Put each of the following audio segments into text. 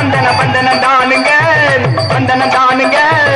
வந்தன வந்தன தானுங்க வந்தன தானுங்க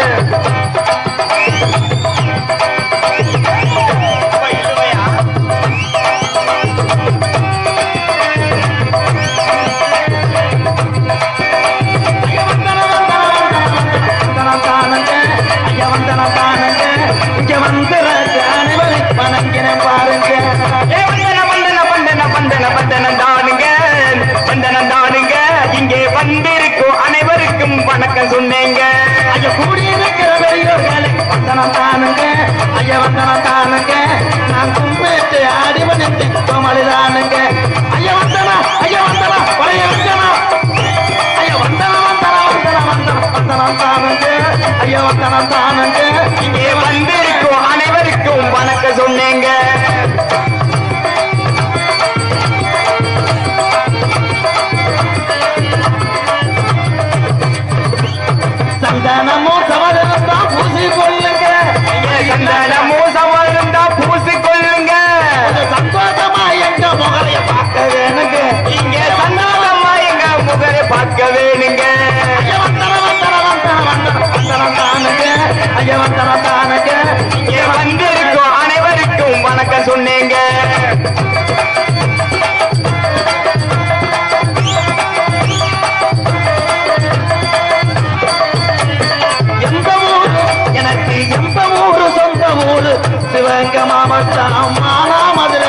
வந்தனம் தானுங்க ஐயா வந்தனம் தானுங்க இங்க வந்து அனைவரை வணங்கினேன் பாருங்க ஏ வந்தன வந்தன வந்தன வந்தன வந்தன தானுங்க வந்தன தானுங்க இங்கே வந்திருக்கும் அனைவருக்கும் வணக்கம் சொன்னேங்க ஐயா கூடியிருக்கிற பெரியோர்களே வந்தனம் தானுங்க ஐயா வந்தனம் தானுங்க நான் கும்பிட்டு ஆடி வணங்கி கோமலிதானுங்க ஐயா வந்தனா ஐயா வந்தனா பழைய வந்தனா ஐயா வந்தனா வந்தனா வந்தனா வந்தனா வந்தனம் தானுங்க ஐயா வந்தனம் தானுங்க இங்கே வந்திருக்கும் அனைவருக்கும் வணக்கம் சொன்னேங்க சந்தனமும் சமதனத்தான் பூசி கொள்ளுங்க இங்கே சந்தனமோ சமருந்தா பூசிக்கொள்ளுங்க கொஞ்சம் சந்தோஷமா எங்க முகலைய பார்க்க வேணுங்க இங்கே சந்தனமா எங்க முகரை பார்க்க வேணுங்க ஐயா வந்தன வந்தன வந்தன வந்தன வந்தனம் தானுங்க ஐயா வந்தனம் தானுங்க இங்கே வந்திருக்கும் அனைவருக்கும் வணக்கம் சொன்னேங்க எந்த ஊரு எனக்கு எந்த ஊரு சொந்த ஊரு சிவகங்கை மாவட்டம் மானாமதுரை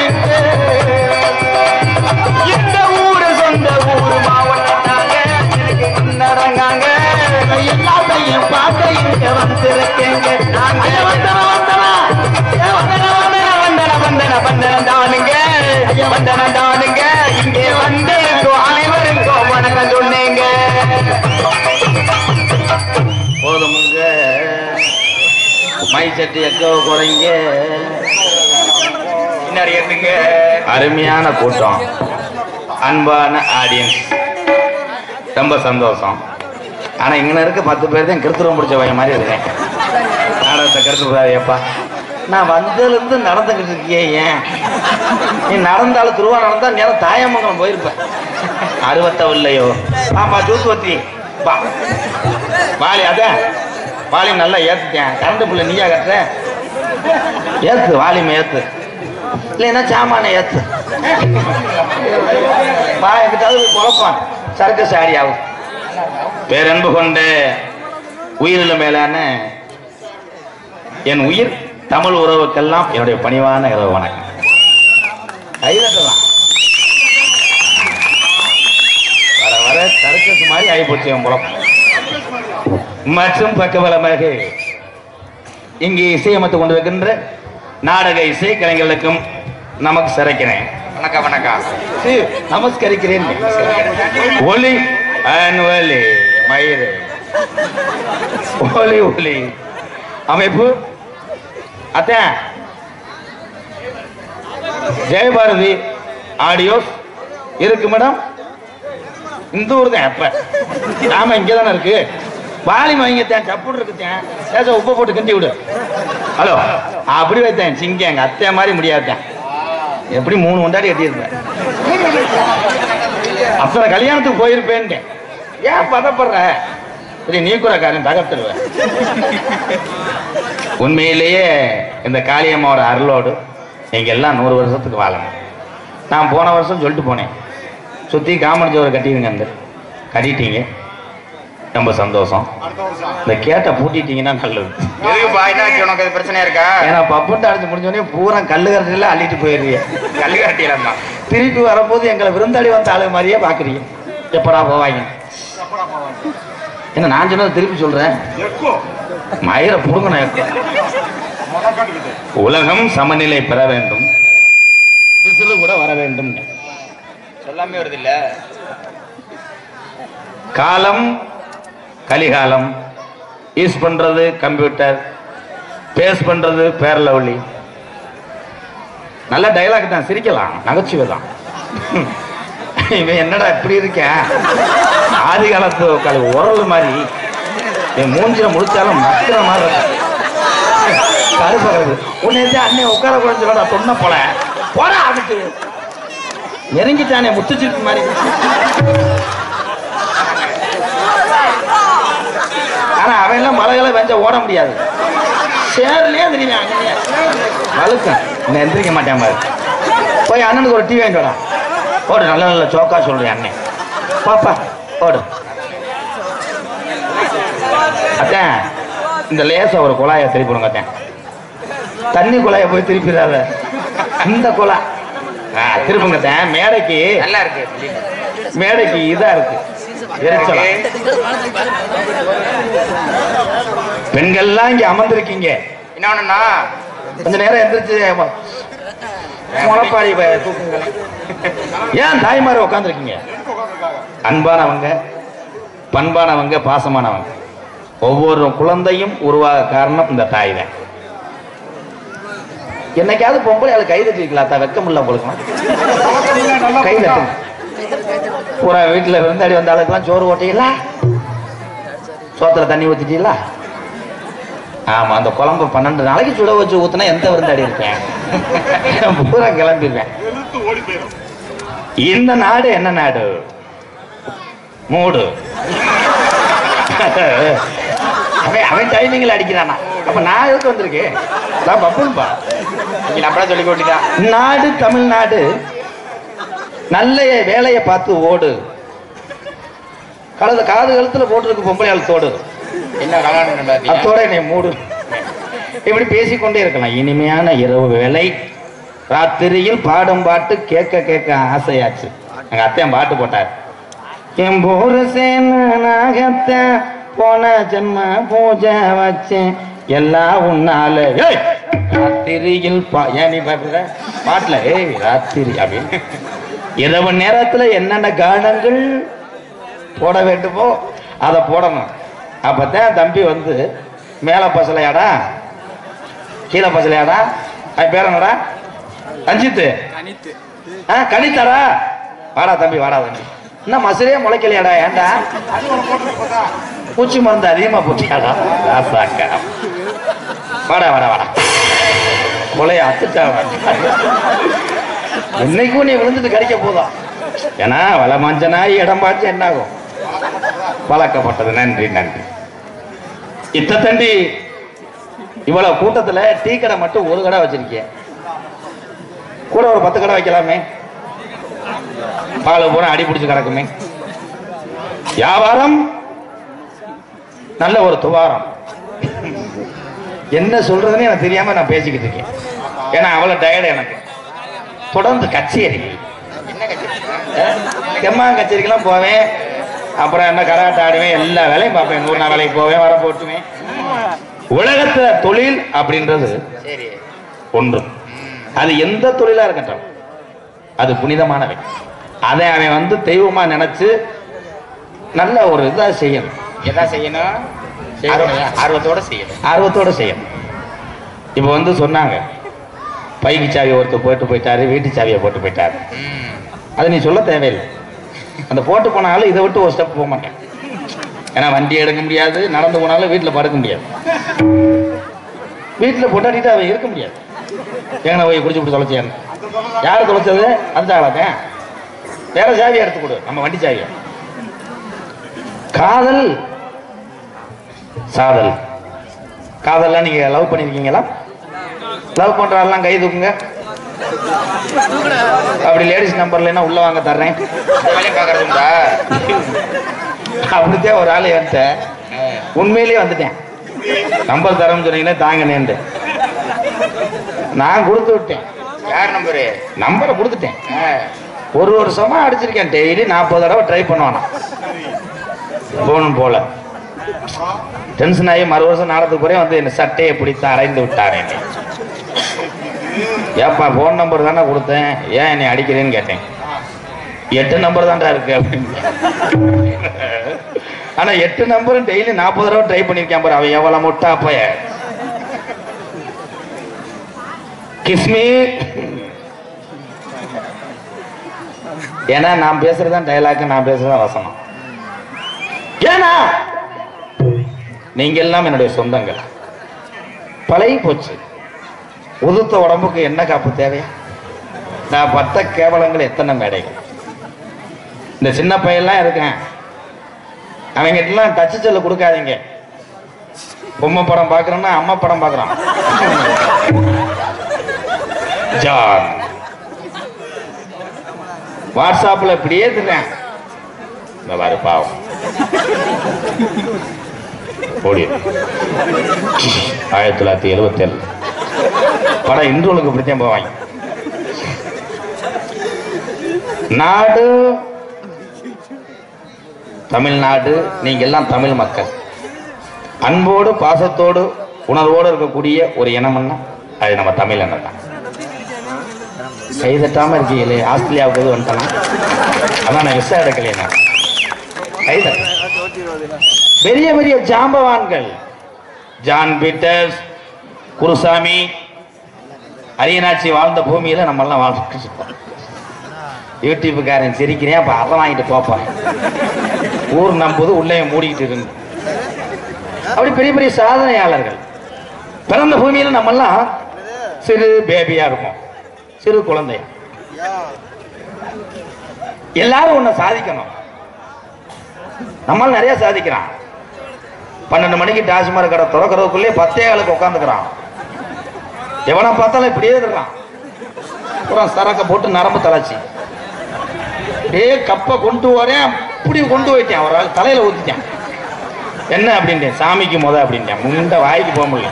இந்த ஊரு சொந்த ஊரு மாவட்டத்தாங்க எனக்கு முன்னடங்காங்க எல்லாத்தையும் பார்க்க இங்க வந்திருக்கேங்க ஐயா வந்தன வந்தனா ஏ வந்தன வந்தன வந்தன வந்தன வந்தன தானுங்க வந்தன தானுங்க இங்கே வந்திருக்கும் அனைவருக்கும் வணக்கம் சொன்னேங்க போதுமுங்க மை சட்டி எக்கோ குறைங்க பின்னாடி ஏத்துங்க அருமையான கூட்டம் அன்பான ஆடியன்ஸ் ரொம்ப சந்தோஷம் ஆனா இங்க இருக்க பத்து பேர் தான் கிருத்துரம் பிடிச்ச பையன் மாதிரி இருக்கேன் நாடகத்தை கருத்துப்படாதேப்பா நான் வந்ததுலேருந்து நடந்துக்கிட்டு இருக்கியே ஏன் நீ நடந்தாலும் திருவா நடந்தா நேரம் தாயமங்கலம் போயிருப்பேன் அறுபத்தவில்லையோ ஆமா ஜூத்துவத்தி வா வாலி அதான் வாலியம் நல்லா ஏத்துட்டேன் கரண்ட் பிள்ளை நீயா கட்டுற ஏத்து வாலியம் ஏத்து இல்லைன்னா சாமான ஏத்து வா எங்கிட்டாவது போய் குழப்பான் சர்க்கஸ் ஆடி ஆகும் பேரன்பு கொண்ட உயிரில மேலான என் உயிர் தமிழ் உறவுக்கெல்லாம் என்னுடைய பணிவான இரவு வணக்கம் கைதட்டலாம் வர வர சர்க்கஸ் மாதிரி ஆகிப்போச்சு என் குழப்பம் மற்றும் பக்கபலமாக இங்கே இசையமைத்துக் கொண்டிருக்கின்ற நாடக இசை கலைஞர்களுக்கும் நமக்கு சிறைக்கிறேன் வணக்கம் வணக்கம் சி, நமஸ்கரிக்கிறேன் ஒலி அண்ட் ஒலி மயிறு ஒலி ஒலி அமைப்பு அத்தான் ஜெயபாரதி ஆடியோஸ் இருக்கு மேடம் இந்த ஊர் தான் எப்ப ஆமா இங்கே தானே இருக்கு வாலிம் வாங்கித்தேன் சப்புடு இருக்குத்தேன் சேச உப்பு போட்டு கிண்டி விடு ஹலோ அப்படி வைத்தேன் சிங்க எங்க அத்தை மாதிரி முடியாதேன் எப்படி மூணு கொண்டாடி கட்டியிருப்பேன் அத்தனை கல்யாணத்துக்கு போயிருப்பேன்ட்டேன் ஏன் பதப்படுற சரி நீ கூட காரியம் தகர்த்துருவேன் உண்மையிலேயே இந்த காளியம்மாவோட அருளோடு நீங்க எல்லாம் நூறு வருஷத்துக்கு வாழணும் நான் போன வருஷம் சொல்லிட்டு போனேன் சுற்றி காமன் ஜோரை கட்டிடுங்க அந்த கட்டிட்டீங்க ரொம்ப சந்தோஷம் இந்த கேட்டை பூட்டிட்டீங்கன்னா நல்லது எதுக்கு பாய்னாச்சு உனக்கு அது பிரச்சனையா இருக்கா ஏன்னா பப்புட்டு அடிச்சு முடிஞ்சோடனே பூரா கல்லு கரட்டில அள்ளிட்டு போயிடுறீங்க கல்லு கட்டிடலாம் தான் திருப்பி வரும்போது எங்களை விருந்தாளி வந்த ஆளு மாதிரியே பாக்குறீங்க எப்படா போவாங்க என்ன நான் சொன்னதை திருப்பி சொல்றேன் மயிரை புடுங்கணும் எக்கோ. உலகம் சமநிலை பெற வேண்டும் விசிலு கூட வர வேண்டும் சொல்லாமே வருது இல்ல காலம் கலிகாலம் யூஸ் பண்றது கம்ப்யூட்டர் பேஸ் பண்றது பேரலவலி நல்ல டைலாக் தான் சிரிக்கலாம் நகைச்சுவை தான் இவன் என்னடா இப்படி இருக்கேன் ஆதி காலத்து கலை உரல் மாதிரி என் மூஞ்சில முடிச்சாலும் மக்கிற மாதிரி இருக்கும் கருப்பறது உன்னை எதுவும் அண்ணே உட்கார குறைஞ்சலோட சொன்ன போல போற அதுக்கு நெருங்கிட்டானே முத்துச்சிருப்பு மாதிரி ஓட முடியாது சேர்லயே தெரியுங்க அங்கேயே வழுக்கம் இந்த எந்திரிக்க மாட்டேன் பாரு போய் அண்ணனுக்கு ஒரு டீ வாங்கிட்டு வாடா ஓடு நல்ல நல்ல சோக்கா சொல்றேன் அண்ணன் பாப்பா ஓடு அத்தேன் இந்த லேசா ஒரு குழாயை திருப்பி விடுங்க அத்தேன் தண்ணி குழாயை போய் திருப்பிடாத இந்த குழா ஆ, திருப்புங்க அத்தேன் மேடைக்கு நல்லா இருக்கு மேடைக்கு இதா இருக்கு எரிச்சலா. பெண்கள்லாம் இங்க அமர்ந்திருக்கீங்க இன்னொன்னுண்ணா கொஞ்ச நேரம் எந்திரிச்சு ம- முளைப்பாரி ப- தூக்குங்களேன் ஏன் தாய்மார் உட்காந்துருக்கீங்க அன்பானவங்க பண்பானவங்க பாசமானவங்க ஒவ்வொரு குழந்தையும் உருவாக காரணம் இந்த தாய் தான் என்னைக்காவது பொம்பளை அது கை தட்டிருக்கலாம் தான் வெக்கம் இல்லை உங்களுக்கு கை தட்டுங்க பூரா வீட்டில் விருந்தாடி வந்த ஆளுக்கெல்லாம் சோறு ஓட்டீங்களா சோத்துல தண்ணி ஊத்திட்டீங்களா ஆமா அந்த குழம்பு பன்னெண்டு நாளைக்கு சுட வச்சு ஊத்துனா எந்த விருந்தாடி இருப்பேன் பூரா கிளம்பிடுவேன் இந்த நாடு என்ன நாடு மூடு அவன் அவன் டைமிங்கில் அடிக்கிறானா அப்ப நான் எதுக்கு வந்திருக்கேன் நான் பப்புன்பா நீங்க நம்மளா சொல்லி கொண்டுதான் நாடு தமிழ்நாடு நல்ல வேலையை பார்த்து ஓடு கழுத காது கழுத்துல போட்டிருக்கு பொம்பளை தோடு என்ன கல்யாணம் பார்த்தீங்க அத்தோட என்னை மூடு இப்படி பேசிக்கொண்டே இருக்கலாம் இனிமையான இரவு வேலை ராத்திரியில் பாடும் பாட்டு கேட்க கேட்க ஆசையாச்சு எங்க அத்தையன் பாட்டு போட்டார் என் நாகத்தை போன ஜென்ம பூஜை வச்சேன் எல்லாம் உன்னால ஏய், ராத்திரியில் பா ஏன் நீ பயப்படுற பாட்டுல ஏய் ராத்திரி அப்படின்னு இரவு நேரத்துல என்னென்ன கானங்கள் போட வேண்டுமோ அதை போடணும் அப்பதான் தம்பி வந்து மேல பசலையாடா கீழே பசலையாடா அது பேர் என்னடா ரஞ்சித்து ஆ கணித்தாடா வாடா தம்பி வாடா தம்பி இன்னும் மசுரே முளைக்கலையாடா ஏன்டா பூச்சி மருந்து அதிகமா போட்டியாடா ராசாக்கா வாடா வாடா வாடா முளைய அத்துட்டா என்னைக்கும் நீ விழுந்துட்டு கடிக்க போதும் ஏன்னா வலை மஞ்ச நாய் இடம் பார்த்து என்ன ஆகும் பழக்கப்பட்டது நன்றி நன்றி இத்த தண்டி இவ்வளவு கூட்டத்துல டீ கடை மட்டும் ஒரு கடை வச்சிருக்கேன் கூட ஒரு பத்து கடை வைக்கலாமே பால் பூரா அடி பிடிச்சு கிடக்குமே வியாபாரம் நல்ல ஒரு துவாரம் என்ன சொல்றதுன்னு எனக்கு தெரியாம நான் பேசிக்கிட்டு இருக்கேன் ஏன்னா அவ்வளவு டயர்டு எனக்கு தொடர்ந்து கச்சேரி செம்மா கச்சேரிக்கெல்லாம் போவேன் அப்புறம் என்ன கராட்டை ஆடுவேன் எல்லா வேலையும் பார்ப்பேன் நூறு நாள் வேலைக்கு போவேன் வர போட்டுவேன் உலகத்துல தொழில் அப்படின்றது சரி ஒன்று அது எந்த தொழிலா இருக்கட்டும் அது புனிதமானவை அதை அவன் வந்து தெய்வமா நினைச்சு நல்ல ஒரு இதா செய்யணும் என்ன செய்யணும் செய்யணும்யா? ஆர்வத்தோட செய்யணும் ஆர்வத்தோட செய்யணும் இப்போ வந்து சொன்னாங்க பைக்கு சாவி ஒருத்தர் போட்டு போயிட்டாரு வீட்டு சாவியை போட்டு போயிட்டாரு ம். அதை நீ சொல்ல தேவையில்லை அந்த போட்டு போனாலும் இதை விட்டு ஒரு ஸ்டெப் போக மாட்டேன் ஏன்னா வண்டி எடுக்க முடியாது நடந்து போனாலும் வீட்டில் படுக்க முடியாது வீட்டில் பொட்டாட்டிட்டு அவன் இருக்க முடியாது ஏங்க போய் குடிச்சு விட்டு தொலைச்சேன் யார் தொலைச்சது அந்த ஆளாத்தேன் வேற சாவியை எடுத்து கொடு நம்ம வண்டி சாவியை காதல் சாதல் காதல்லாம் நீங்க லவ் பண்ணிருக்கீங்களா லவ் பண்றாரெல்லாம் கை தூக்குங்க அப்படி லேடிஸ் நம்பர்ல உள்ள வாங்க தர்றேன் இந்த வேலையும் பார்க்கறதுண்டா அப்படித்தான் ஒரு ஆளை வந்துட்டேன் உண்மையிலேயே வந்துட்டேன் நம்பர் தரேன்னு சொன்னீங்கன்னா தாங்க நேர்ந்து நான் கொடுத்து விட்டேன் யார் நம்பரு நம்பரை கொடுத்துட்டேன் ஒரு வருஷமா அடிச்சிருக்கேன் டெய்லி நாற்பது தடவை ட்ரை பண்ணுவானா போகணும் போல டென்ஷன் ஆகி மறு வருஷம் நாடத்துக்கு போறேன் வந்து என்ன சட்டையை பிடித்து அரைந்து விட்டாரே என்னை. ஏப்பா ஃபோன் நம்பர் தானே கொடுத்தேன் ஏன் என்னை அடிக்கிறேன்னு கேட்டேன் எட்டு நம்பர் தான்டா இருக்கு அப்படின்னு ஆனா எட்டு நம்பரும் டெய்லி நாற்பது தடவை ட்ரை பண்ணிருக்கேன் பாரு அவன் எவ்வளவு முட்டா போய கிஸ்மி ஏன்னா நான் பேசுறதுதான் டைலாக் நான் பேசுறதுதான் வசனம் ஏன்னா நீங்க எல்லாம் என்னுடைய சொந்தங்கள் பழகி போச்சு உதுத்த உடம்புக்கு என்ன காப்பு தேவையா நான் பட்ட கேவலங்கள் எத்தனை மேடைகள் இந்த சின்ன பையன்லாம் இருக்கேன் அவங்ககிட்டலாம் டச்சு செல்லு கொடுக்காதீங்க பொம்மை படம் பார்க்கறேன்னா அம்மா படம் பார்க்கறான் ஜான் வாட்ஸ்அப்ல இப்படியே திறேன் இந்த பாரு பாவம் ஓடி ஆயிரத்தி தொள்ளாயிரத்தி எழுபத்தி ஏழு படம் இன்றுவலுக்கு இப்படித்தான் போவாங்க நாடு தமிழ்நாடு நீங்க எல்லாம் தமிழ் மக்கள் அன்போடு பாசத்தோடு உணர்வோடு இருக்கக்கூடிய ஒரு இனம்னா அது நம்ம தமிழ் இனம் தான் கை தட்டாம இருக்கீங்களே ஆஸ்திரேலியாவுக்கு எது வந்துட்டலாம் அதான் நான் விசா எடுக்கலையே நான் கை தட்ட பெரிய பெரிய ஜாம்பவான்கள் ஜான் பீட்டர்ஸ் குருசாமி அரியநாச்சி வாழ்ந்த பூமியில நம்ம எல்லாம் வாழ்ந்துட்டு இருக்கோம். யூடியூப்புக்காரன் சிரிக்கிறேன் அப்ப அதை வாங்கிட்டு போப்பான் ஊர் நம்புது உள்ளே மூடிக்கிட்டு இருந்து அப்படி பெரிய பெரிய சாதனையாளர்கள் பிறந்த பூமியில நம்ம எல்லாம் சிறு பேபியா இருப்போம் சிறு குழந்தை எல்லாரும் ஒண்ணு சாதிக்கணும் நம்மால் நிறைய சாதிக்கிறான் பன்னெண்டு மணிக்கு டாஸ்மாக் கடை திறக்கிறதுக்குள்ளே பத்தே காலுக்கு உட்காந்துக்கிறான் எவனை பார்த்தாலும் இப்படியே இருக்கான் அப்புறம் சரக்க போட்டு நரம்பு தளர்ச்சி டே கப்பை கொண்டு வரேன் அப்படி கொண்டு போயிட்டேன் ஒரு ஆள் தலையில ஊத்திட்டேன் என்ன அப்படின்ட்டேன் சாமிக்கு முத அப்படின்ட்டேன் முண்ட வாய்க்கு போக முடியல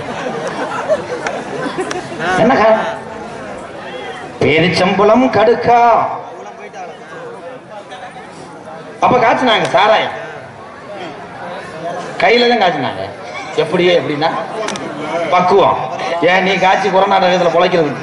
என்ன காரணம் பேரிச்சம்பளம் கடுக்கா அப்ப காய்ச்சினாங்க சாராயம் கையில தான் காய்ச்சினாங்க எப்படியே எப்படின்னா பக்குவம் ஏன் நீ காய்ச்சி கொரோனா நேரத்தில் பொழைக்கிறது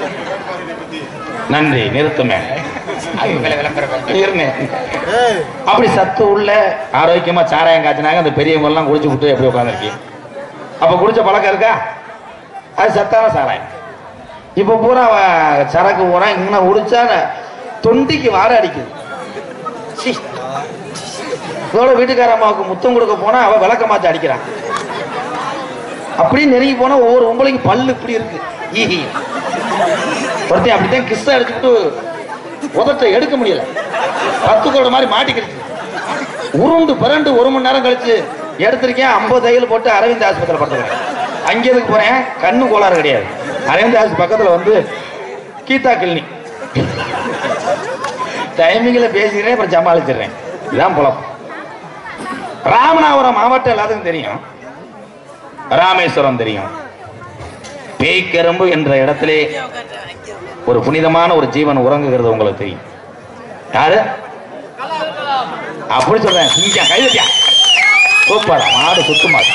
நன்றி நிறுத்துமே இருங்க. அப்படி சத்து உள்ள ஆரோக்கியமா சாராயம் காய்ச்சினாங்க அந்த பெரியவங்க எல்லாம் குடிச்சு விட்டு எப்படி உட்காந்துருக்கீங்க அப்ப குடிச்ச பழக்கம் இருக்கா அது சத்தான சாராயம் இப்ப பூரா அவன் சரக்கு பூரா இங்க உடிச்சா தொண்டிக்கு வாட அடிக்குது சீ. இதோட வீட்டுக்கார அம்மாவுக்கு முத்தம் கொடுக்க போனா அவ விளக்க மாத்தி அடிக்கிறான் அப்படியே நெருங்கி போனா ஒவ்வொரு உம்பளைக்கு பல்லு இப்படி இருக்கு ஈஹி ஒருத்தன் அப்படித்தான் கிஸ் அடிச்சுட்டு உதட்ட எடுக்க முடியல பத்து கோடு மாதிரி மாட்டிக்கிடுச்சு உருண்டு பிறண்டு ஒரு மணி நேரம் கழிச்சு எடுத்திருக்கேன் ஐம்பது தையல் போட்டு அரவிந்த் ஆஸ்பத்திரியில் படுத்துக்கிறேன் அங்கே எதுக்கு போறேன் கண்ணு கோளாறு கிடையாது அரவிந்த் ஆஸ்பத்திரி பக்கத்துல வந்து கீதா கிளினிக் டைமிங்கில் பேசிக்கிறேன் அப்புறம் சமாளிச்சிடுறேன் இதான் புலம் ராமநாதபுரம் மாவட்டம் எல்லாத்துக்கும் தெரியும் ராமேஸ்வரம் தெரியும் பேய்க்கரும்பு என்ற இடத்திலே ஒரு புனிதமான ஒரு ஜீவன் உறங்குகிறது உங்களுக்கு தெரியும் யாரு அப்படி சொல்றேன் சிங்கம் கைதட்டியா சூப்பர் மாடு சுத்து மாடு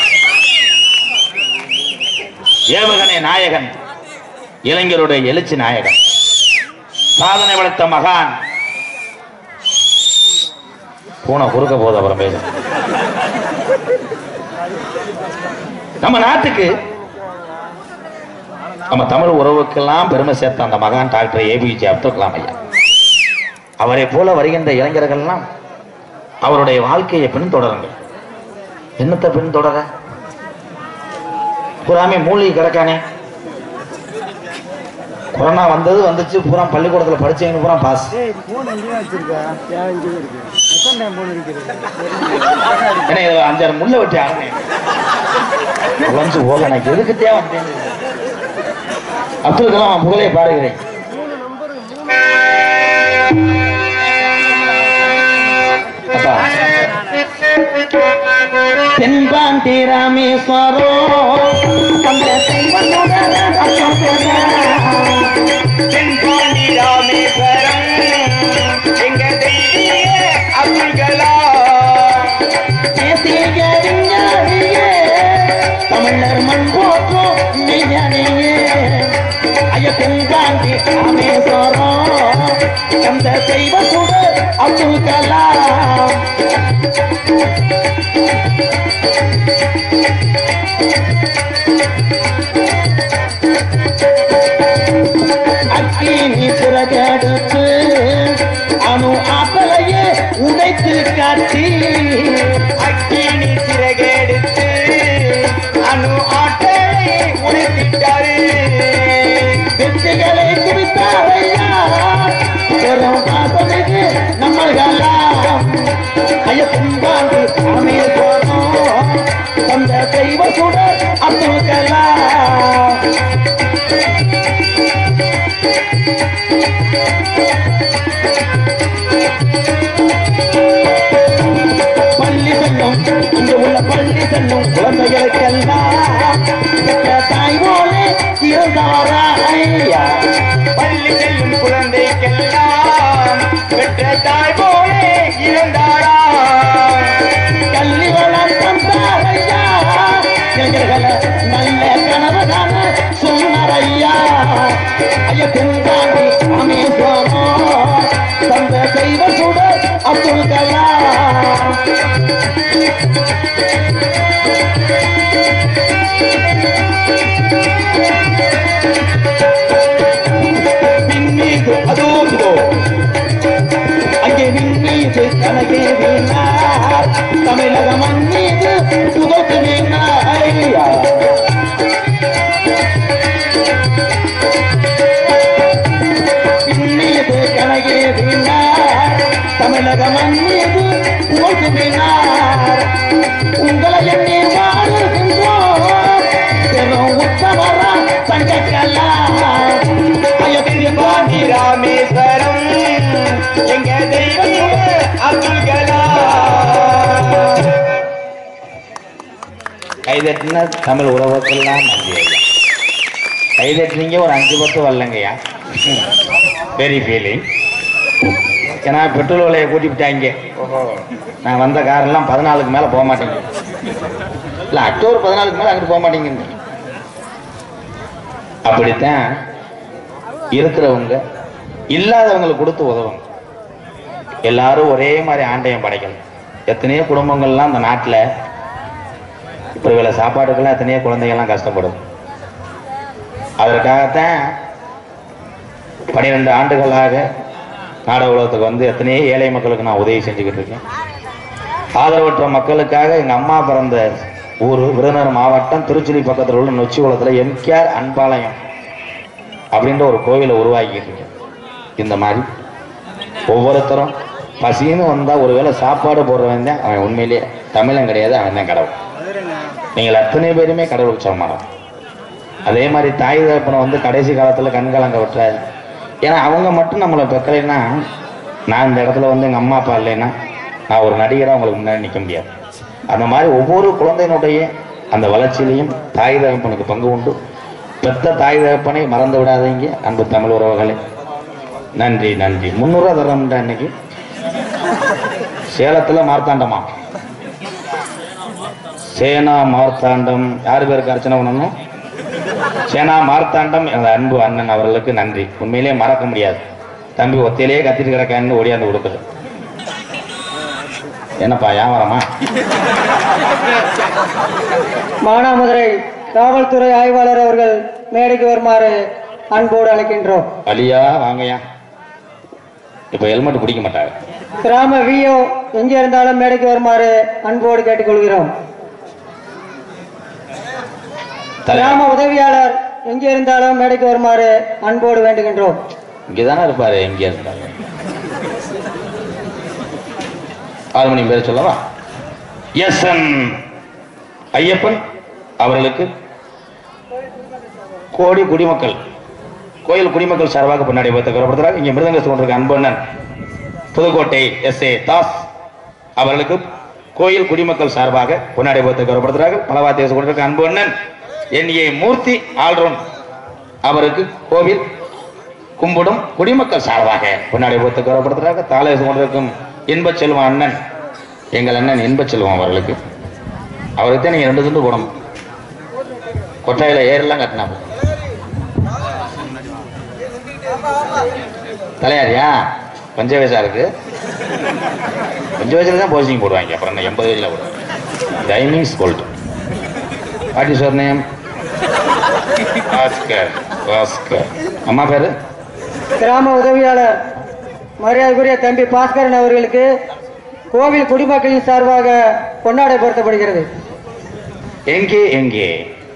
ஏவகனே நாயகன் இளைஞருடைய எழுச்சி நாயகன் சாதனை வளர்த்த மகான் பூனை குறுக்க போது அப்புறம் பேச நம்ம நாட்டுக்கு நம்ம தமிழ் உறவுக்கெல்லாம் பெருமை சேர்த்த அந்த மகான் டாக்டர் ஏபிஜே அப்துல் கலாம் ஐயா அவரை போல வருகின்ற இளைஞர்கள்லாம் அவருடைய வாழ்க்கையை பின்தொடருங்கள் என்னத்தை பின்தொடர பூராமே மூலிகை கிடக்கானே கொரோனா வந்தது வந்துச்சு பூரா பள்ளிக்கூடத்துல படிச்சவங்க பூரா பாஸ் போன் எங்கேயும் வச்சிருக்கா ஏன் இங்கே இருக்கு எத்தனை டைம் போன் இருக்கிறது ஏன்னா இதுல அஞ்சாறு முள்ள வெட்டி ஆடுனேன் உழைஞ்சு போக எனக்கு எதுக்கு தேவை வந்தேன் அப்துல் கலாம் புகழை பாடுகிறேன் அப்பா தென்பாண்டி ராமேஸ்வரம் அந்த செல்வனுடன் தென்பாண்டி ராமேஸ்வரம் எங்க தெய்வீக அப்துல் கலாம் தேசிய விஞ்ஞானியே தமிழர் மண் போற்றும் மெய்ஞானியே ஐய தென்காந்தி ராமேஸ்வரம் அந்த தெய்வ கூட அப்துல் கலாம் அக்கினி சிறகெடுத்து அணு ஆற்றலையே உடைத்து காட்டி அக்கினி சிறகெடுத்து அணு ஆற்றலை உடைத்திட்டாரு வெற்றிகளை குவித்தாரையா பெரும் பாசமிகு நம்மள்களாம் ஐய துன்பாண்டு அமே போனோம் அந்த தெய்வ சுடர் இளைஞர்களை நல்ல கனவு காண சொன்னார் ஐயா ஐயா தென்காண்டி ராமேஸ்வரம் தந்த தெய்வ சுடர் அப்துல் கலாம் விண்ணீது அதுவும் இதோ அங்கே விண்ணீது கனகே வீணார் தமிழக மண்ணீது புகழ்த்து வீணார் ஐயா விண்ணீது கனகே வீணார் தமிழக மண்ணீது புகழ்த்து வீணார் உங்களை எண்ணி வாழுகின்றோம் பெரும் உத்தமரா தங்கக்கல்லா அயோத்தி பாண்டி ராமேஸ்வரம் எங்க தெய்வம் அப்துல் கலாம் கைதட்டின தமிழ் உறவுக்கெல்லாம் நன்றி ஐயா கைதட்டினீங்க ஒரு அஞ்சு பத்து வரலங்கய்யா வெரி ஃபீலிங் ஏன்னா பெட்ரோல் விலையை கூட்டி விட்டாங்க நான் வந்த காரெல்லாம் பதினாலுக்கு மேலே போக மாட்டேங்க இல்லை அக்டோபர் பதினாலுக்கு மேலே அங்கிட்டு போக மாட்டேங்குது அப்படித்தான் இருக்கிறவங்க இல்லாதவங்களுக்கு கொடுத்து உதவுங்க எல்லாரும் ஒரே மாதிரி ஆண்டையும் படைக்கணும் எத்தனையோ குடும்பங்கள்லாம் அந்த நாட்டில் இப்போ வேலை சாப்பாட்டுக்கெல்லாம் எத்தனையோ குழந்தைங்கள்லாம் கஷ்டப்படும் அதற்காகத்தான் பன்னிரெண்டு ஆண்டுகளாக நாடக உலகத்துக்கு வந்து எத்தனையோ ஏழை மக்களுக்கு நான் உதவி செஞ்சுக்கிட்டு இருக்கேன் ஆதரவற்ற மக்களுக்காக எங்கள் அம்மா பிறந்த ஊர் விருதுநகர் மாவட்டம் திருச்சுழி பக்கத்தில் உள்ள நொச்சி குளத்தில் எம்கேஆர் அன்பாளையம் அப்படின்ற ஒரு கோவிலை உருவாக்கிட்டு இருக்கேன் இந்த மாதிரி ஒவ்வொருத்தரும் பசின்னு வந்தால் ஒருவேளை சாப்பாடு போடுறவன் தான் அவன் உண்மையிலேயே தமிழன் கிடையாது அவன் தான் கடவுள் நீங்கள் அத்தனை பேருமே கடவுளுக்கு சமமானம் அதே மாதிரி தாய் தகப்பனை வந்து கடைசி காலத்தில் கண்கலங்க விட்டுறாரு ஏன்னா அவங்க மட்டும் நம்மளை பெக்கலைன்னா நான் இந்த இடத்துல வந்து எங்கள் அம்மா அப்பா இல்லைன்னா நான் ஒரு நடிகராக உங்களுக்கு முன்னாடி நிற்க முடியாது அந்த மாதிரி ஒவ்வொரு குழந்தையினுடைய அந்த வளர்ச்சியிலையும் தாய் தகப்பனுக்கு பங்கு உண்டு பெத்த தாய் தகப்பனை மறந்து விடாதீங்க அன்பு தமிழ் உறவுகளே நன்றி நன்றி முந்நூறுரூவா தரம்டா இன்னைக்கு சேலத்தில் மார்த்தாண்டமா சேனா மார்த்தாண்டம் யார் பேருக்கு அர்ச்சனை பண்ணணும் சேனா மார்த்தாண்டம் எனது அன்பு அண்ணன் அவர்களுக்கு நன்றி உண்மையிலேயே மறக்க முடியாது தம்பி ஒத்தையிலேயே கத்திட்டு கிடக்கான்னு ஓடியாந்து கொடுக்குது என்னப்பா வியாபாரமா மானாமதுரை காவல்துறை ஆய்வாளர் அவர்கள் மேடைக்கு வருமாறு அன்போடு அழைக்கின்றோம் வழியா வாங்கயா இப்போ ஹெல்மெட் பிடிக்க மாட்டாங்க கிராம விஓ எங்கே இருந்தாலும் மேடைக்கு வருமாறு அன்போடு கேட்டுக்கொள்கிறோம் தலை கிராம உதவியாளர் எங்கே இருந்தாலும் மேடைக்கு வருமாறு அன்போடு வேண்டுகின்றோம் இங்கே தானே இருப்பாரு எங்கே இருந்தாரு ஆறு மணி பேர் சொல்லவா எஸ் என் ஐயப்பன் அவர்களுக்கு கோடி குடிமக்கள் கோயில் குடிமக்கள் சார்பாக பின்னாடி பார்த்து கௌரவப்படுத்துறாங்க இங்கே மிருதங்க கொண்டிருக்க அன்பண்ணன் புதுக்கோட்டை எஸ் ஏ தாஸ் அவர்களுக்கு கோயில் குடிமக்கள் சார்பாக பொன்னாடை பார்த்து கௌரவப்படுத்துறாங்க பலவாத்திய கொண்டிருக்க அன்பண்ணன் என் ஏ மூர்த்தி ஆல்ரவுண்ட் அவருக்கு கோவில் கும்பிடும் குடிமக்கள் சார்பாக பொன்னாடை போத்து கௌரவப்படுத்துறாங்க தாலேசு கொண்டிருக்கும் இன்பச் செல்வம் அண்ணன் எங்கள் அண்ணன் இன்பச் செல்வம் அவர்களுக்கு அவருக்கு தான் நீங்கள் ரெண்டு துண்டு போடணும் கொட்டாயில ஏரெல்லாம் கட்டினா போதும். தலையாரியா பஞ்ச வயசா இருக்கு பஞ்ச வயசுல தான் போஸ்டிங் போடுவாங்க அப்புறம் என்ன எண்பது வயசுல போடுவாங்க timings gold what is your name Bhaskar Bhaskar அம்மா பேரு கிராம உதவியாளர் மரியாதைக்குரிய தம்பி பாஸ்கரன் அவர்களுக்கு கோவில் குடிமக்களின் சார்பாக பொன்னாடை பொருத்தப்படுகிறது எங்கே எங்கே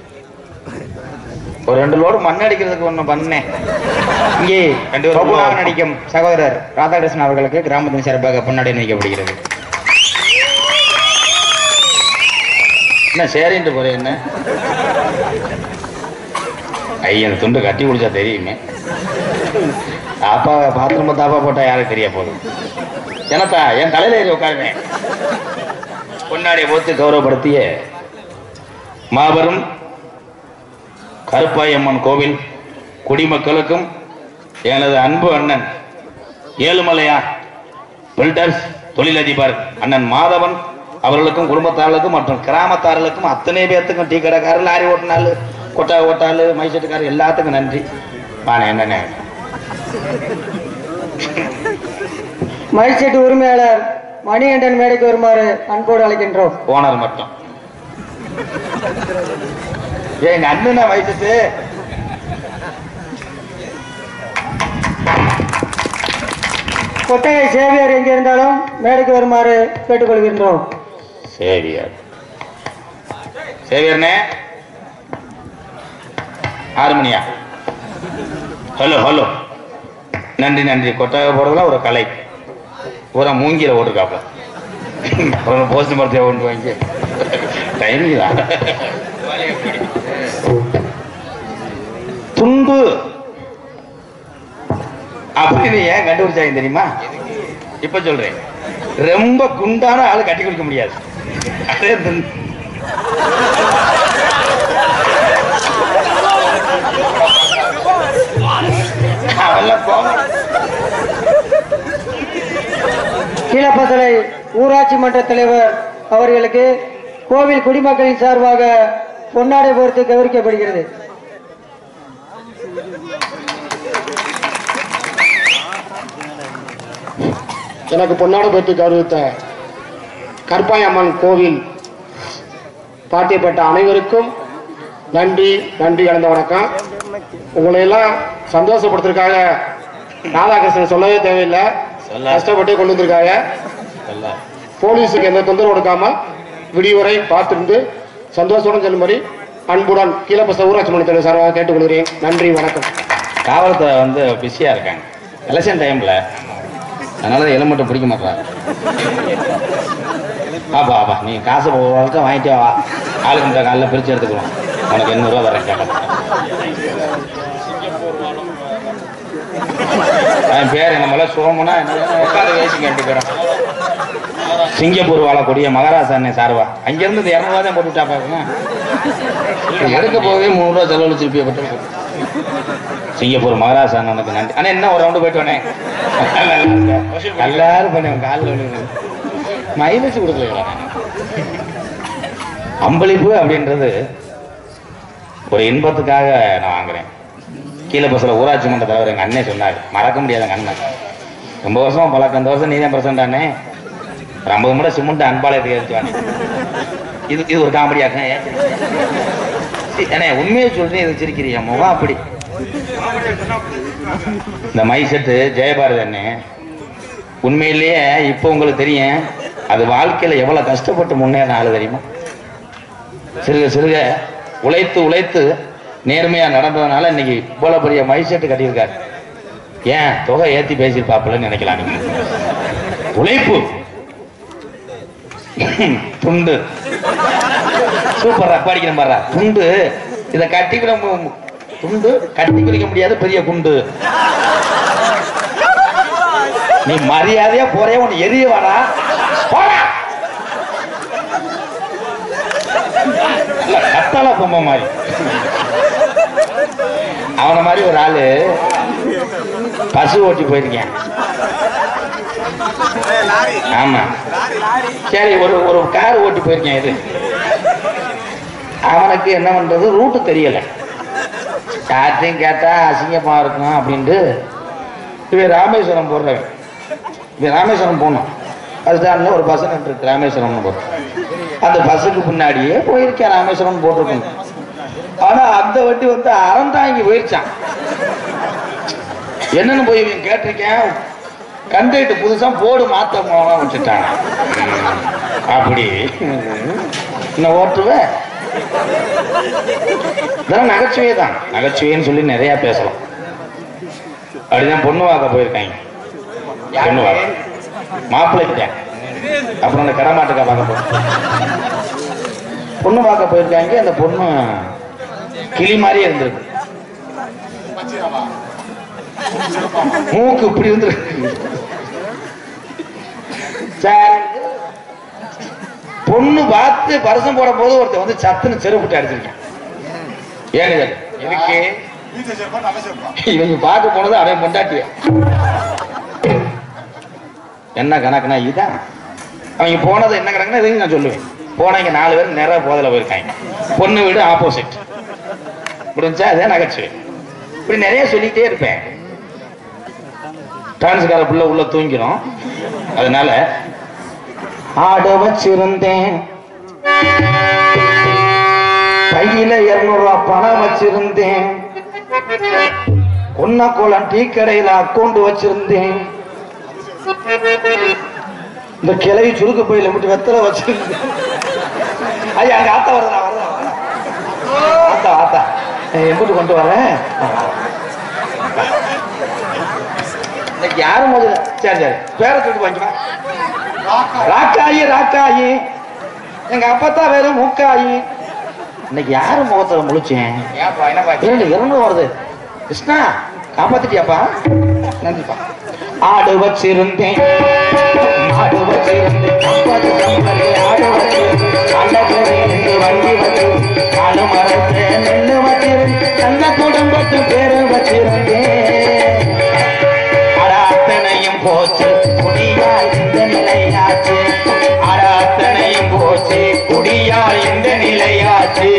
ஒரு ரெண்டு லோடு மண் அடிக்கிறதுக்கு ஒண்ணு பண்ணேன் இங்கே ரெண்டு பபுலாக நடிக்கும் சகோதரர் ராதாகிருஷ்ணன் அவர்களுக்கு கிராமத்தின் சிறப்பாக பொன்னாடை வைக்கப்படுகிறது என்ன சேரின்ட்டு போறேன் என்ன ஐயா இந்த துண்டு கட்டி குடிச்சா தெரியுமே அப்பா பாத்ரூம் தாப்பா போட்டா யாருக்கு தெரிய போகுது எனத்தா என் தலையில ஏறி உட்காருவேன் பொன்னாடியை போத்து கௌரவப்படுத்திய மாபெரும் கருப்பாயம்மன் கோவில் குடிமக்களுக்கும் எனது அன்பு அண்ணன் ஏழுமலையா பில்டர்ஸ் தொழிலதிபர் அண்ணன் மாதவன் அவர்களுக்கும் குடும்பத்தார்களுக்கும் மற்றும் கிராமத்தார்களுக்கும் அத்தனை பேர்த்துக்கும் டீ கடைக்காரர் லாரி ஓட்டினாலு கொட்டா ஓட்டாளு மைசெட்டுக்காரர் எல்லாத்துக்கும் நன்றி வாணே என்னண்ணே மைசெட் உரிமையாளர் மணிகண்டன் மேடைக்கு வருமாறு அன்போடு அழைக்கின்றோம் ஓனர் மட்டும் ஏன் எங்க அண்ணனா வயசுட்டு கொட்டகை சேவியர் எங்கே இருந்தாலும் மேடைக்கு வருமாறு கேட்டுக்கொள்கின்றோம் சேவியர் சேவியர்னே ஆறு மணியா ஹலோ ஹலோ நன்றி நன்றி கொட்டகை போடுறதுலாம் ஒரு கலை பூரா மூங்கில ஓட்டுருக்காப்ப அப்புறம் போஸ்ட் மரத்தை கொண்டு வாங்கி டைம் தான் துண்டு அப்படின்னு ஏன் கண்டுபிடிச்சாங்க தெரியுமா இப்ப சொல்றேன் ரொம்ப குண்டான ஆளு கட்டி குடிக்க முடியாது அதே துண்டு. அவெல்லாம் கோவம். கீழப்பசலை ஊராட்சி மன்ற தலைவர் அவர்களுக்கு கோவில் குடிமக்களின் சார்பாக பொன்னாடை பொறுத்து கௌரிக்கப்படுகிறது எனக்கு பொன்னாடு பெற்று கௌரவித்த கற்பாய் அம்மன் கோவில் பாட்டியப்பட்ட அனைவருக்கும் நன்றி நன்றி கலந்த வணக்கம் உங்களை எல்லாம் சந்தோஷப்படுத்துறதுக்காக ராதாகிருஷ்ணன் சொல்லவே தேவையில்லை சொல்லாது. கஷ்டப்பட்டு கொண்டு வந்திருக்காங்க சொல்லா. போலீஸுக்கு எந்த தொந்தரவு கொடுக்காம விடிவரை பார்த்திருந்து சந்தோஷத்துடன் செல்லும்படி அன்புடன் கீழப்பச ஊராட்சி மன்ற தலைவர் சார்பாக கேட்டுக்கொள்கிறேன் நன்றி வணக்கம் காவல்துறை வந்து பிஸியா இருக்காங்க எலெக்ஷன் டைம்ல அதனால தான் எலும்பட்டை பிடிக்க மாட்டாங்க ஆப்பா ஆப்பா நீ காசு வழக்கம் வாங்கிட்டே வா ஆளுக்கு இந்த காலைல பிரிச்சு எடுத்துக்கலாம் உனக்கு எண்ணூறுவா தரேன் கேட்க என் பேர் என்ன மேல சுகமுனா உட்காந்து வயசு கேட்டு போயிடும் சிங்கப்பூர் வாழக்கூடிய மகாராஜா அண்ணன் சார்பா அங்கிருந்து இந்த இரநூறுவா தான் போட்டு விட்டா பாருங்க எடுக்க போகவே முந்நூறுவா செலவழிச்சிருப்பிய பட்டு சிங்கப்பூர் மகாராஜா அண்ணனுக்கு நன்றி அண்ணா என்ன ஒரு ரவுண்டு போயிட்டு வரேன் எல்லாரும் பண்ணேன் காலில் விழுந்து மைலேஜ் கொடுக்கல அம்பளிப்பு அப்படின்றது ஒரு இன்பத்துக்காக நான் வாங்குறேன் கீழே பஸ்ஸில் ஊராட்சி மன்ற தலைவர் எங்கள் அண்ணன் சொன்னார் மறக்க முடியாது எங்கள் அண்ணன் ரொம்ப வருஷம் பழக்கம் இந்த வருஷம் நீ தான் பிரசன்ட் அண்ணே ஒரு ஐம்பது முறை சிமெண்ட் அன்பாளையத்துக்கு ஏற்றுவானே இது இது ஒரு காமெடியாக்க ஏன்னா உண்மையை சொல்றேன் இது சிரிக்கிறியா முகம் அப்படி இந்த மை செட்டு ஜெயபாரதி அண்ணே உண்மையிலேயே இப்போ உங்களுக்கு தெரியும் அது வாழ்க்கையில எவ்வளவு கஷ்டப்பட்டு முன்னேறின ஆளு தெரியுமா சிறுக சிறுக உழைத்து உழைத்து நேர்மையா நடந்ததுனால இன்னைக்கு இவ்வளவு பெரிய மை செட்டு கட்டியிருக்காரு ஏன் தொகை ஏத்தி பேசியிருப்பாப்புலன்னு நினைக்கலாம் நீங்க உழைப்பு துண்டு சூப்பரா படிக்கணும் பாரு துண்டு இத கட்டி கூட மு- துண்டு கட்டி குடிக்க முடியாது பெரிய குண்டு நீ மரியாதையா போறே உன்னை எரிய வாடா போடா இல்ல, கத்தாழ பொம்மை மாதிரி அவன மாதிரி ஒரு ஆளு பசு ஓட்டி போயிருக்கேன் ஆமா சரி ஒரு ஒரு கார் ஓட்டி போயிருக்கேன் இது அவனுக்கு என்ன பண்றது ரூட்டு தெரியல யார்ட்டையும் கேட்டா அசிங்கமா இருக்கும் அப்படின்ட்டு இவன் ராமேஸ்வரம் போடுறவன் இவன் ராமேஸ்வரம் போகணும் அதுதான் ஒரு பஸ் இருக்கு ராமேஸ்வரம்னு போடுறோம் அந்த பஸ்ஸுக்கு பின்னாடியே போயிருக்கேன் ராமேஸ்வரம் போட்டிருக்கணும் ஆனா அந்த வண்டி வந்து அறந்தாங்கி போயிருச்சான் என்னன்னு போய் இவன் கேட்டிருக்கேன் கண்டக்டர் புதுசா போர்டு மாத்த போனா வச்சுட்டாங்க ம், அப்படி இன்னும் ஓட்டுவேன் இதெல்லாம் நகைச்சுவை தான் நகைச்சுவைன்னு சொல்லி நிறைய பேசலாம் அப்படிதான் பொண்ணு பார்க்க போயிருக்காங்க பொண்ணு பார்க்க மாப்பிள்ளைக்கிட்ட அப்புறம் அந்த கடமாட்டுக்கா பார்க்க போறோம் பொண்ணு பார்க்க போயிருக்காங்க அந்த பொண்ணு கிளி மாதிரியே இருந்திருக்கு மூக்கு இப்படி இருந்திருக்கு சரி பொண்ணு பார்த்து பரிசம் போட போது ஒருத்தன் வந்து சத்துன்னு செருப்புட்டு அடிச்சிருக்கான் ஏங்க எதுக்கு இவங்க பார்க்க போனது அவன் பொண்டாட்டிய என்ன கணக்குனா இதான் அவங்க போனது என்ன கிடக்குன்னு இதையும் நான் சொல்லுவேன் போனவங்க நாலு பேர் நேராக போதில் போயிருக்காங்க பொண்ணு வீடு ஆப்போசிட் முடிஞ்சா அதே நகைச்சுவை இப்படி நிறைய சொல்லிட்டே இருப்பேன் டான்ஸ்கார புள்ள உள்ள தூங்கிரும் அதனால ஆட வச்சிருந்தேன் கையில இருநூறு ரூபாய் பணம் வச்சிருந்தேன் கொன்னக்கோளம் டீ கடையில அக்கௌண்ட் வச்சிருந்தேன் இந்த கிளவி சுருக்கு போயில மட்டும் வெத்தலை வச்சிருந்தேன் ஐயா அங்க ஆத்தா வருதா வருதா ஆத்தா ஆத்தா எம்பிட்டு கொண்டு வரேன் இன்னைக்கு யாரும் முதல்ல சரி சரி பேரை சொல்லிட்டு வாங்கிக்கலாம் ராக்காயி ராக்காயி எங்க அப்பத்தான் வேற மூக்காயி இன்னைக்கு யாரு முகத்துல முழிச்சேன் இரண்டு இரண்டு வருது கிருஷ்ணா காப்பாத்திட்டியாப்பா நன்றிப்பா ஆடு வச்சிருந்தேன் ஆடு வச்சிருந்தேன் ஐம்பது கம்பளி ஆடு வச்சிருந்தேன் அழகு வண்டி வச்சு காலு மரத்து நெல்லு வச்சிருந்தேன் அந்த குடும்பத்து பேரு வச்சிருந்தேன் அட அத்தனையும் போச்சு குடியால் இந்த நிலையாச்சு அட அத்தனையும் போச்சு குடியால் இந்த நிலையாச்சு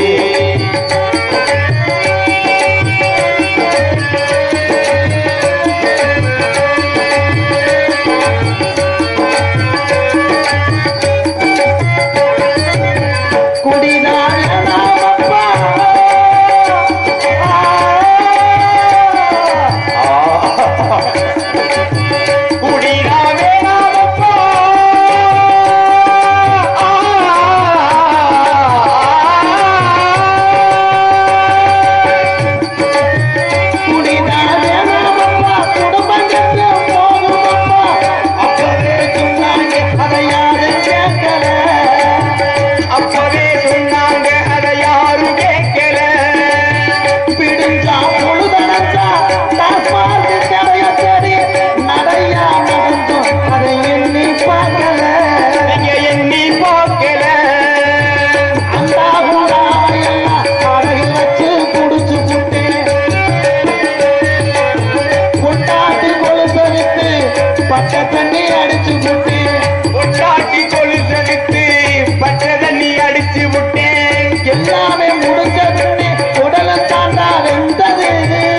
குடிதான நாமப்பா குடிதானே நாமப்பா குடிதானே நாமப்பா குடும்பத்துக்கு போகுமப்பா அப்பவே சொன்னாங்க அதை யாரும் கேட்கல அப்பவே சொன்னாங்க அதை யாரும் கேட்கல பிடிஞ்சா பொழுதடைஞ்சா டாஸ்மார்க் கடைய தேடி நடையா நடந்தும் அதை எண்ணி பார்க்கல நீங்க எண்ணி பார்க்கல அந்த ஊராவையெல்லாம் அழகு வச்சு குடிச்சு புட்டு பொட்டாட்டி கொலுசலித்து பச்சை தண்ணி அடிச்சு புட்டு பொட்டாட்டி கொலுசலித்து பச்சை தண்ணி அடிச்சு விட்டேன் எல்லாமே முடிஞ்ச பின்னே உடலை தாண்டா வெந்தது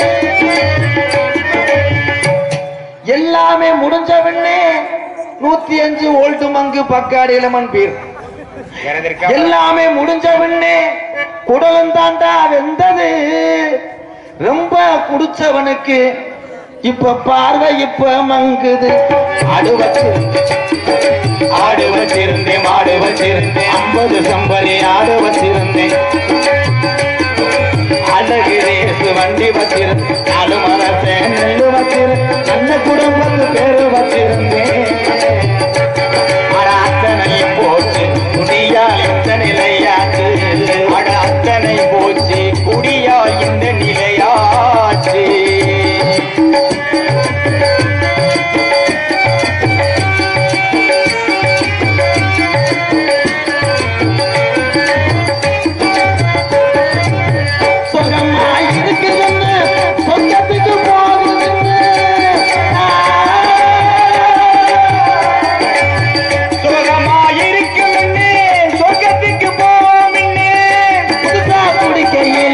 எல்லாமே முடிஞ்ச பின்னே நூத்தி அஞ்சு ஓல்டு மங்கு பக்காடி இளமன் பீர் எல்லாமே முடிஞ்ச பின்னே குடலும் தாண்டா வெந்தது ரொம்ப குடிச்சவனுக்கு இப்ப பார்வை இப்ப மங்குது ஆடு வச்சு ஆடு வச்சிருந்தேன் மாடு வச்சிருந்தேன் ஐம்பது சம்பரி ஆடு வச்சிருந்தேன் அழகு ரேசு வண்டி வச்சிருந்தேன் நாலு மரத்தை நெல்லு வச்சிருந்தேன் நல்ல குடும்பத்து பேரு வச்சிருந்தேன் அட அத்தனை போச்சு குடியால் இந்த நிலையாச்சு அட அத்தனை போச்சு குடியால் இந்த நிலையாச்சு சொகமா இருக்குதுன்னு சொந்தத்துக்கு போகுதுன்னு சுகமா இருக்குதுன்னு சொர்க்கத்துக்கு போமின்னு புதுசா குடிக்கையில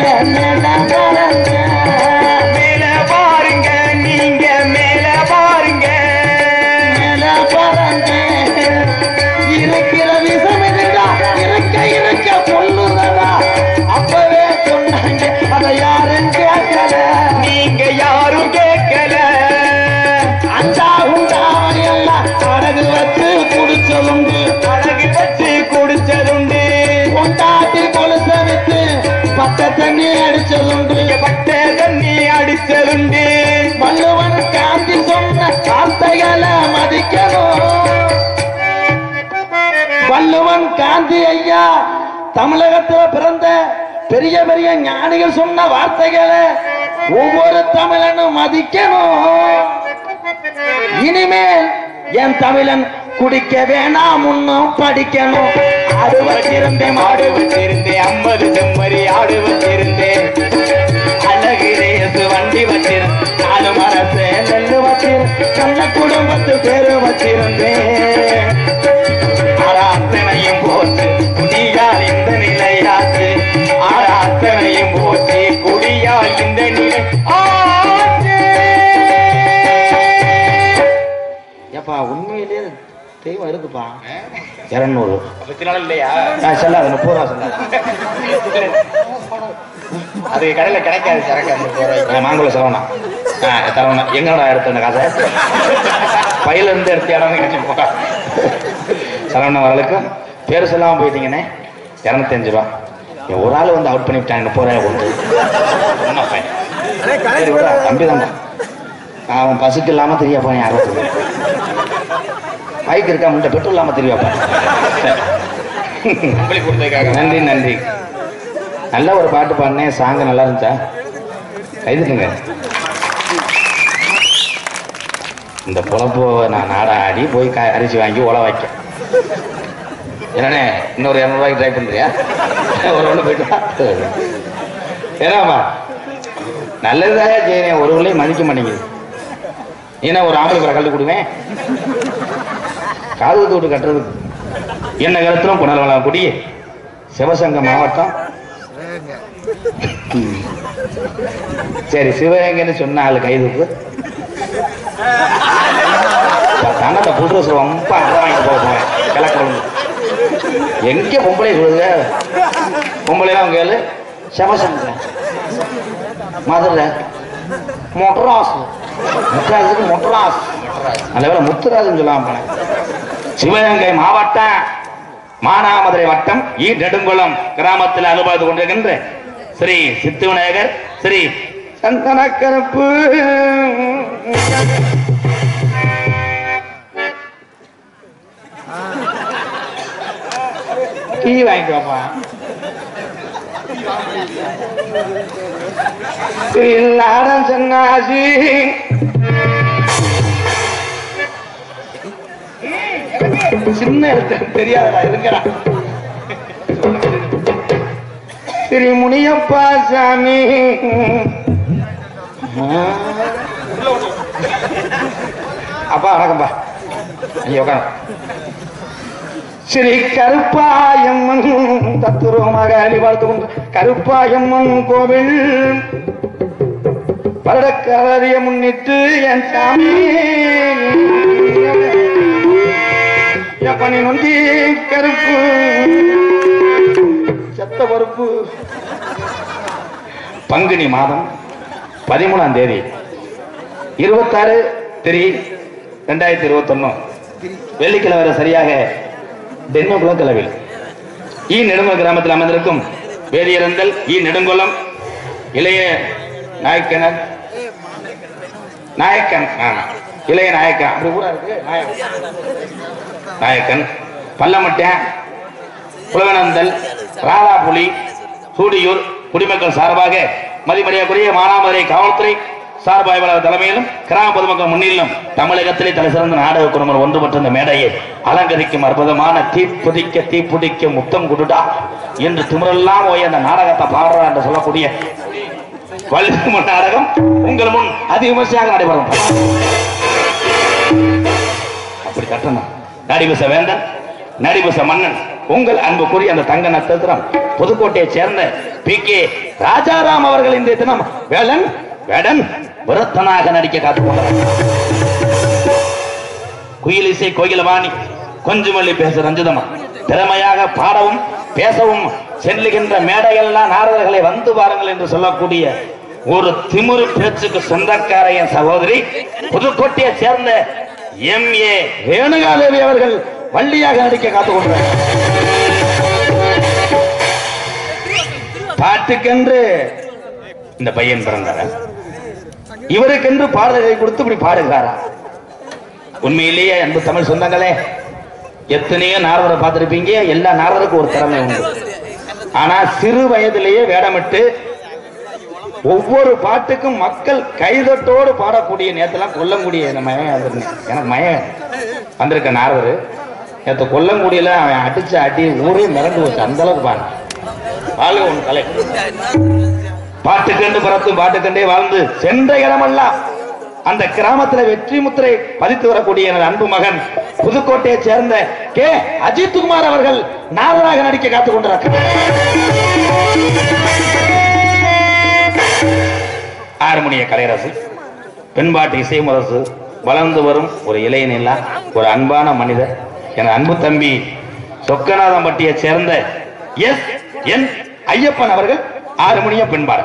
மேல பாருங்க நீங்க மேல பாருங்க மேல பாருங்க இருக்கிற விஷம் இருந்தா இருக்க இருக்க கொள்ளுதடா அப்பவே சொன்னாங்க அதை யாரும் கேட்கல நீங்க யாரும் கேட்கல அந்த உண்டாவை எல்லாம் அடகு வச்சு குடிச்சதுண்டு அடகு வச்சு குடிச்சதுண்டு கொண்டாட்டி கொலுச விட்டு பச்சை தண்ணி அடிச்சதுண்டு பச்சை தண்ணி அடிச்சதுண்டு வள்ளுவன் காந்தி சொன்ன வார்த்தைகளை மதிக்கணும் வள்ளுவன் காந்தி ஐயா தமிழகத்துல பிறந்த பெரிய பெரிய ஞானிகள் சொன்ன வார்த்தைகளை ஒவ்வொரு தமிழனும் மதிக்கணும் இனிமேல் என் தமிழன் குடிக்க வேணாம் முன்னும் படிக்கணும் ஆடு வச்சிருந்தேன் மாடு வச்சிருந்தேன் ஐம்பது செம்மறி ஆடு வச்சிருந்தேன் அழகு ரேசு வண்டி வச்சிருந்தேன் நாலு மரத்தை நெல்லு வச்சிருந்தேன் நல்ல குடும்பத்து பேரு வச்சிருந்தேன் உண்மையிலேயே தெய்வம் இருக்குப்பா இரநூறு பத்தினாலும் இல்லையா சொல்லாது முப்பது ரூபா சொல்லாது அது கடையில கிடைக்காது சரக்கு அந்த போற மாங்குள சரவணா ஆ தரவணா எங்கடா எடுத்த அந்த காசை பையில இருந்து எடுத்து இடம் கட்சி போட்டா சரவணா வரலுக்கு பேர் சொல்லாம போயிட்டீங்கண்ணே இரநூத்தஞ்சு ரூபா இவன் ஒரு ஆள் வந்து அவுட் பண்ணி விட்டாங்க முப்பது ரூபாய் கொடுத்து என்ன பையன் சரி விட்றா, தம்பி தான்டா அவன் பசுக்கு இல்லாம தெரியாப்பான் யாரும் பைக் இருக்கா முட்டை பெட்ரோல் இல்லாம தெரியாப்பா உங்களை கொடுத்ததுக்காக நன்றி நன்றி நல்ல ஒரு பாட்டு பாடினேன் சாங் நல்லா இருந்துச்சா கைதுக்குங்க இந்த பொழப்பு நான் நாடா ஆடி போய் கா- அரிசி வாங்கி உழ வைக்க என்னண்ணே இன்னொரு இரநூறுவாய்க்கு ட்ரை பண்ணுறியா ஒரு ஒன்று போயிட்டு வா. ஏன்னாம்மா நல்லதுதான் செய்யறேன் ஒரு உள்ளே மதிக்க மாட்டேங்குது ஏன்னா ஒரு ஆம்பளை கூட கழட்டு கொடுவேன் காது குத்து விட்டு கட்டுறதுக்கு என்ன கருத்திலும் புனர்வளம் குடி சிவசங்க மாவட்டம் ம். சரி சிவகங்கைன்னு சொன்ன ஆளு கைதுக்கு தங்கத்தை புது ட்ரெஸ் ரொம்ப அரை வாங்கிட்டு போக போறேன் கிழக்கு எங்க பொம்பளை சொல்லுது பொம்பளைலாம் கேளு சிவசங்க மதுரை மொட்ராஸ் முட்ராஸுக்கு மொட்ராஸ் நல்ல வேலை முத்துராஜன் சொல்லாம போனேன் சிவகங்கை மாவட்டம் மானாமதுரை வட்டம் ஈ நெடுங்குளம் கிராமத்தில் அனுபவித்து கொண்டிருக்கின்ற ஸ்ரீ சித்து விநாயகர் ஸ்ரீ சந்தனக்கருப்பு டீ வாங்கிட்டு வாப்பா ஸ்ரீ நாடன் சன்னாசி சின்ன எழுத்து தெரியாதடா இருங்கடா ஸ்ரீ முனியப்பா சாமி அப்பா வணக்கம்ப்பா ஐயா உட்கார ஸ்ரீ கருப்பாயம்மன் தத்துருவமாக அழி வாழ்த்து கொண்டு கருப்பாயம்மன் கோவில் வருடக்கரையை முன்னிட்டு என் சாமி எப்பனி நொண்டி கருப்பு செத்த பருப்பு பங்குனி மாதம் பதிமூணாம் தேதி இருபத்தாறு திரி ரெண்டாயிரத்தி இருபத்தொன்னு வெள்ளிக்கிழமை வரை சரியாக தென்மகுளம் கிளவில் ஈ நெடுங்குளம் கிராமத்தில் அமைந்திருக்கும் வேதியரந்தல் ஈ நெடுங்குளம் இளைய நாயக்கனர் நாயக்கன் ஆமா இளைய நாயக்கன் அப்படி கூட இருக்கு நாயக்கன் நாயக்கன் பல்லமட்டேன் புலவனந்தல் ராதாபுலி சூடியூர் குடிமக்கள் சார்பாக மதிமரியாக்குரிய மானாமதுரை காவல்துறை சார்பாய்வாளர் தலைமையிலும் கிராம பொதுமக்கள் முன்னிலும் தமிழகத்திலே தலை சிறந்த நாடக குடும்பம் ஒன்றுபட்ட இந்த மேடையை அலங்கரிக்கும் அற்புதமான தீப்புதிக்க தீப்புடிக்க முத்தம் குடுடா என்று திமிரெல்லாம் போய் அந்த நாடகத்தை பாடுறா என்று சொல்லக்கூடிய வள்ளிம நாடகம் உங்கள் முன் அதிவிமர்சையாக நடைபெறும் அப்படி கட்டணும் நடிபச வேந்தன் நடிபச மன்னன் உங்கள் அன்புக்குரிய அந்த தங்க நட்சத்திரம் புதுக்கோட்டையைச் சேர்ந்த பி கே ராஜாராம் அவர்கள் இந்த தினம் வேலன் வேடன் விரத்தனாக நடிக்க காத்துக்கொண்டார் குயிலிசை கோயிலவாணி கொஞ்சமல்லி பேச ரஞ்சிதமா திறமையாக பாடவும் பேசவும் செல்லுகின்ற மேடையெல்லாம் நாரதர்களை வந்து பாருங்கள் என்று சொல்லக்கூடிய ஒரு திமிரு பேச்சுக்கு சொந்தக்கார என் சகோதரி புதுக்கோட்டையை சேர்ந்த எம் ஏ ரேணுகாதேவி அவர்கள் வள்ளியாக நடிக்க காத்துக்கொண்டார் பாட்டுக்கென்று இந்த பையன் பிறந்தார இவருக்கென்று பாடல்களை கொடுத்து இப்படி பாடுகிறாரா உண்மையிலேயே அன்பு தமிழ் சொந்தங்களே எத்தனையோ நாரதரை பார்த்திருப்பீங்க எல்லா நாரதருக்கும் ஒரு திறமை உண்டு ஆனா சிறு வயதிலேயே வேடமிட்டு ஒவ்வொரு பாட்டுக்கும் மக்கள் கைதட்டோடு பாடக்கூடிய நேரத்தெல்லாம் கொல்லங்குடிய நம்ம எனக்கு மயம் வந்திருக்க நாரதர் நேற்று கொல்லங்குடியில அவன் அடிச்ச அடி ஊரே மிரண்டு போச்சு அந்த அளவுக்கு பாடு வாழ்க உன் கலை பாட்டுக்கண்டு பிறத்து பாட்டுக்கண்டே வாழ்ந்து சென்ற இடமெல்லாம் அந்த கிராமத்துல வெற்றி முத்திரை பதித்து வரக்கூடிய எனது அன்பு மகன் புதுக்கோட்டையை சேர்ந்த கே அஜித்குமார் அவர்கள் நாரராக நடிக்க காத்துக் கொண்டிருக்கிறார் ஹார்மோனிய கலைரசு பெண்பாட்டு இசை முரசு வளர்ந்து வரும் ஒரு இளைஞனில்லா ஒரு அன்பான மனிதர் என் அன்பு தம்பி சொக்கநாதம்பட்டியை சேர்ந்த எஸ் என் ஐயப்பன் அவர்கள் ஆறு மணிய பெண்பாடு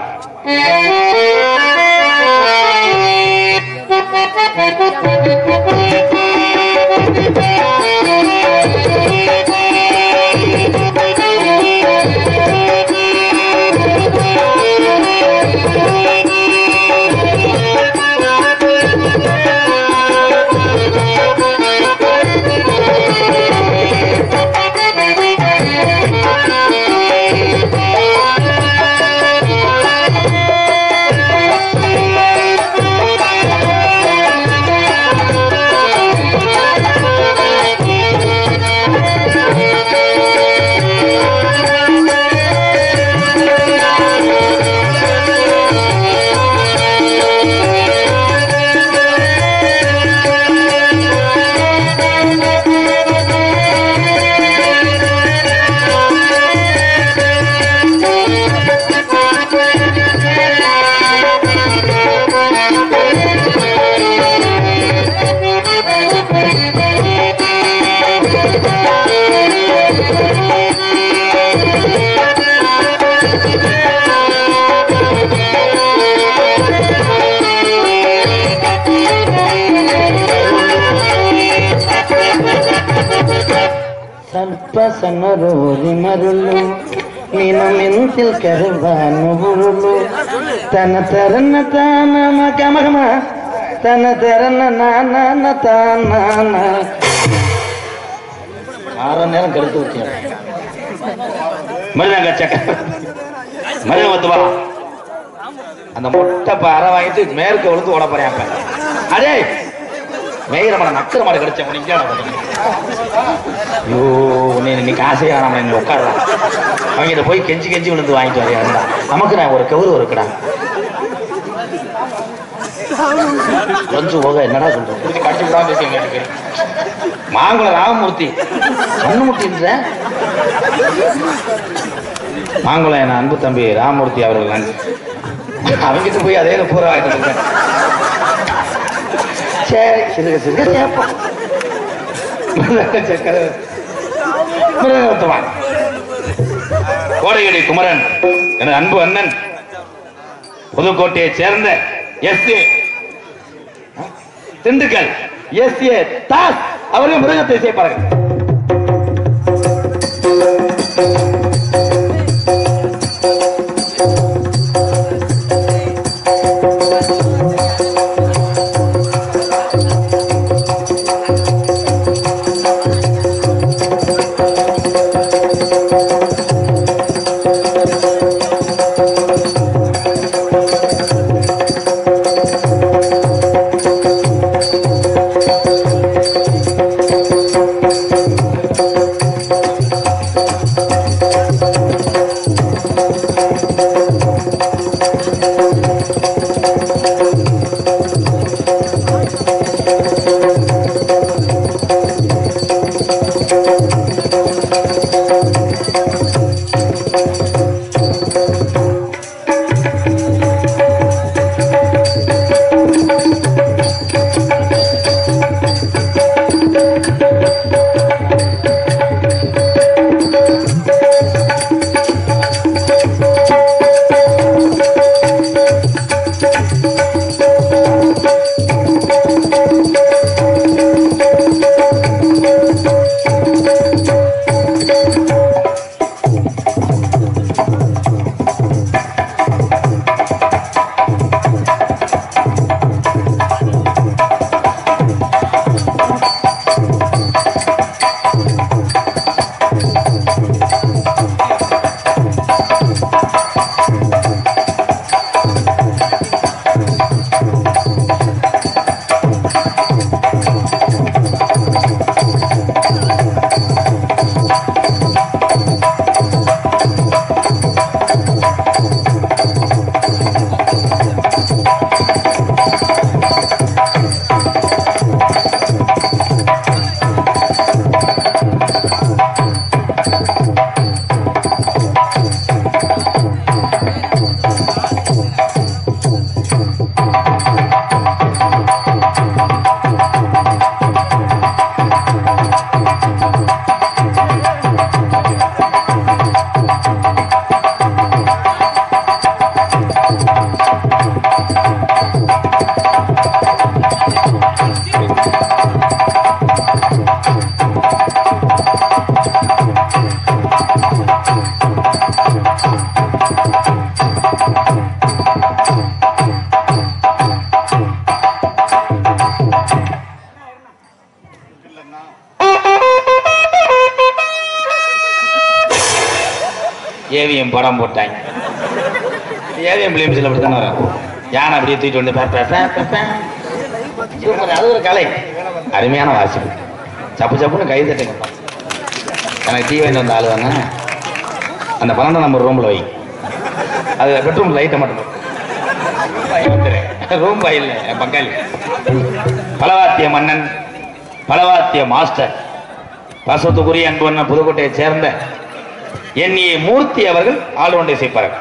సన్నరోరి మరులు నేను మెంతిల్ కరువాను బురులు తన తరన తాన మగమగమ తన తెరన నాన్న తాన ஆறு நேரம் கெடுத்து வச்சேன் மருதாங்க சக்க மருத வந்து வா அந்த முட்டை இப்ப அரை வாங்கிட்டு மேற்கு விழுந்து ஓட போறேன் அப்ப அதே மேயிற மடம் நக்கிற மாடு கிடைச்ச முடிஞ்சா ஐயோ நீ நீ காசே வேணாம் நீ உட்காடுறான் அவங்க போய் கெஞ்சி கெஞ்சி விழுந்து வாங்கிட்டு வரையா நமக்கு நான் ஒரு கவுரு இருக்குடா கொஞ்சம் போக என்னடா சொல்றேன் புரிஞ்சு கடிச்சு விடாம பேசுங்க எனக்கு மாங்குளம் ராமமூர்த்தி மண்ணுமுட்டின்ற மாங்குளம் என் அன்பு தம்பி ராமமூர்த்தி அவர்கள் நன்றி அவங்கிட்ட போய் அதே பூரா வாங்கிட்டு இருக்கேன் சரி சிறுக சிறுக கேட்போம் சக்கரை மிருகத்துவான் கோடையடி குமரன் எனது அன்பு அண்ணன் புதுக்கோட்டையைச் சேர்ந்த S A Dindigul S A Das அவர்கள் மிருகத்தை சேர்ப்பார்கள் ஏவிஎம் படம் போட்டாங்க ஏவிஎம் பிலிம்ஸில் அப்படி தானே வரும் யானை அப்படியே தூக்கிட்டு வந்து பே, பே, பே, பே, பே. சூப்பர் அது ஒரு கலை அருமையான வாசிப்பு சப்பு சப்புன்னு கை தட்டுங்கப்பா எனக்கு டீ வாங்கிட்டு வந்த ஆள் தானே அந்த பன்னெண்டாம் நம்பர் ரூமில் வை அது பெட்ரூம் லைட்டை மட்டும் ரூம் பாய் இல்லை என் பங்காளி பலவாத்திய மன்னன் பலவாத்திய மாஸ்டர் பசுத்துக்குரிய அன்பு புதுக்கோட்டையைச் சேர்ந்த எண்ணிய மூர்த்தி அவர்கள் ஆளுநரை செய்ப்பார்கள்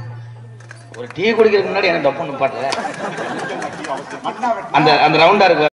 ஒரு டீ குடிக்கிறதுக்கு முன்னாடி எனக்கு டப்புன்னு பாட்டு அந்த அந்த ரவுண்டா இருக்கு